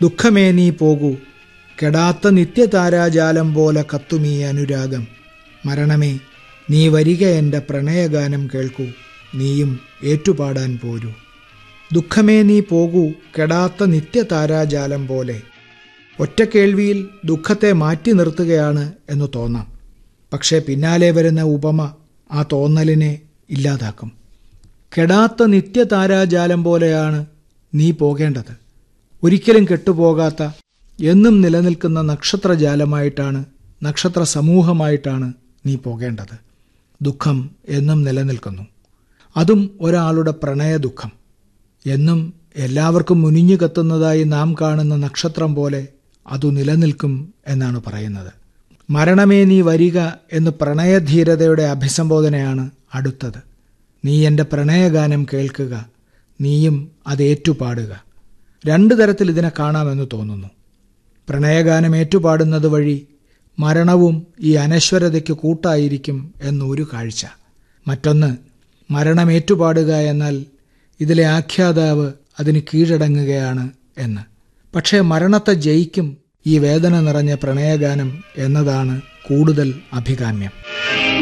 ദുഃഖമേ നീ പോകൂ കെടാത്ത നിത്യതാരാജാലം പോലെ കത്തുമീ അനുരാഗം മരണമേ നീ വരിക എൻ്റെ പ്രണയഗാനം കേൾക്കൂ നീയും ഏറ്റുപാടാൻ പോരൂ ദുഃഖമേ നീ പോകൂ കെടാത്ത നിത്യതാരാജാലം പോലെ ഒറ്റ കേൾവിയിൽ ദുഃഖത്തെ മാറ്റി നിർത്തുകയാണ് എന്ന് തോന്നാം പക്ഷേ പിന്നാലെ വരുന്ന ഉപമ ആ തോന്നലിനെ ഇല്ലാതാക്കും കെടാത്ത നിത്യതാരാജാലം പോലെയാണ് നീ പോകേണ്ടത് ഒരിക്കലും കെട്ടുപോകാത്ത എന്നും നിലനിൽക്കുന്ന നക്ഷത്രജാലമായിട്ടാണ് നക്ഷത്ര സമൂഹമായിട്ടാണ് നീ പോകേണ്ടത് ദുഃഖം എന്നും നിലനിൽക്കുന്നു അതും ഒരാളുടെ പ്രണയ ദുഃഖം എന്നും എല്ലാവർക്കും മുനിഞ്ഞു കത്തുന്നതായി നാം കാണുന്ന നക്ഷത്രം പോലെ അതു നിലനിൽക്കും എന്നാണ് പറയുന്നത് മരണമേ നീ വരിക എന്ന് പ്രണയധീരതയുടെ അഭിസംബോധനയാണ് അടുത്തത് നീ എൻ്റെ പ്രണയഗാനം കേൾക്കുക നീയും അത് ഏറ്റുപാടുക രണ്ടു തരത്തിൽ ഇതിനെ കാണാമെന്ന് തോന്നുന്നു പ്രണയഗാനം ഏറ്റുപാടുന്നത് വഴി മരണവും ഈ അനശ്വരതയ്ക്ക് കൂട്ടായിരിക്കും എന്നൊരു കാഴ്ച മറ്റൊന്ന് മരണം ഏറ്റുപാടുക എന്നാൽ ഇതിലെ ആഖ്യാതാവ് അതിന് കീഴടങ്ങുകയാണ് എന്ന് പക്ഷേ മരണത്തെ ജയിക്കും ഈ വേദന നിറഞ്ഞ പ്രണയഗാനം എന്നതാണ് കൂടുതൽ അഭികാമ്യം